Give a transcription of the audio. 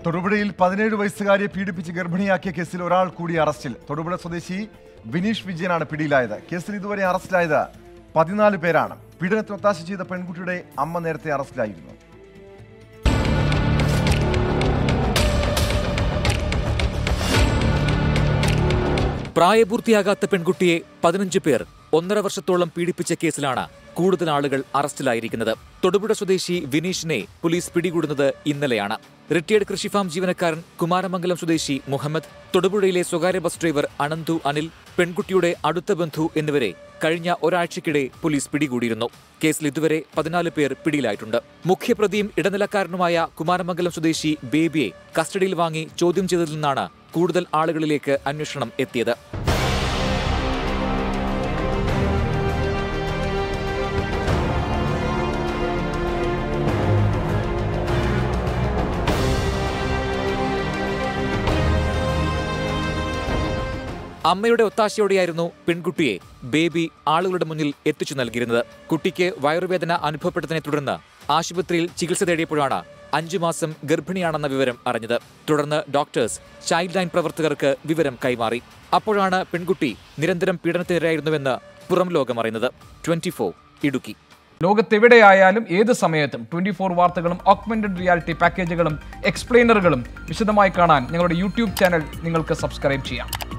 തൊടുപുഴയിൽ പതിനേഴ് വയസ്സുകാരിയെ പീഡിപ്പിച്ച് ഗർഭിണിയാക്കിയ കേസിൽ ഒരാൾ കൂടി അറസ്റ്റിൽ തൊടുപുഴ സ്വദേശി വിനീഷ് വിജയനാണ് പിടിയിലായത് കേസിൽ ഇതുവരെ അറസ്റ്റിലായത് പതിനാല് പേരാണ് പീഡനത്തിന് ഒത്താശ ചെയ്ത പെൺകുട്ടിയുടെ അമ്മ നേരത്തെ അറസ്റ്റിലായിരുന്നു പ്രായപൂർത്തിയാകാത്ത പെൺകുട്ടിയെ പതിനഞ്ച് പേർ ഒന്നര വർഷത്തോളം പീഡിപ്പിച്ച കേസിലാണ് കൂടുതൽ ആളുകൾ അറസ്റ്റിലായിരിക്കുന്നത് തൊടുപുഴ സ്വദേശി വിനീഷിനെ പോലീസ് പിടികൂടുന്നത് ഇന്നലെയാണ് റിട്ടയേർഡ് കൃഷിഫാം ജീവനക്കാരൻ കുമാരമംഗലം സ്വദേശി മുഹമ്മദ് തൊടുപുഴയിലെ സ്വകാര്യ ബസ് ഡ്രൈവർ അനന്തു അനിൽ പെൺകുട്ടിയുടെ അടുത്ത ബന്ധു എന്നിവരെ കഴിഞ്ഞ ഒരാഴ്ചക്കിടെ പോലീസ് പിടികൂടിയിരുന്നു കേസിൽ ഇതുവരെ പതിനാല് പേർ പിടിയിലായിട്ടുണ്ട് മുഖ്യപ്രതിയും ഇടനിലക്കാരനുമായ കുമാരമംഗലം സ്വദേശി ബേബിയെ കസ്റ്റഡിയിൽ വാങ്ങി ചോദ്യം ചെയ്തതിൽ നിന്നാണ് കൂടുതൽ ആളുകളിലേക്ക് അന്വേഷണം എത്തിയത് അമ്മയുടെ ഒത്താശയോടെയായിരുന്നു പെൺകുട്ടിയെ ബേബി ആളുകളുടെ മുന്നിൽ എത്തിച്ചു നൽകിയിരുന്നത് കുട്ടിക്ക് വയറുവേദന അനുഭവപ്പെട്ടതിനെ തുടർന്ന് ആശുപത്രിയിൽ ചികിത്സ തേടിയപ്പോഴാണ് അഞ്ചു മാസം ഗർഭിണിയാണെന്ന വിവരം അറിഞ്ഞത് തുടർന്ന് ഡോക്ടേഴ്സ് ചൈൽഡ് ലൈൻ പ്രവർത്തകർക്ക് വിവരം കൈമാറി അപ്പോഴാണ് പെൺകുട്ടി നിരന്തരം പീഡനത്തിനിരയായിരുന്നുവെന്ന് പുറം ലോകം അറിയുന്നത് ട്വന്റി ഇടുക്കി ലോകത്തെവിടെയായാലും ഏത് സമയത്തും ട്വന്റി ഫോർ വാർത്തകളും ഓഗ്മെന്റഡ് റിയാലിറ്റി പാക്കേജുകളും എക്സ്പ്ലെയിനറുകളും വിശദമായി കാണാൻ ഞങ്ങളുടെ യൂട്യൂബ് ചാനൽ നിങ്ങൾക്ക് സബ്സ്ക്രൈബ് ചെയ്യാം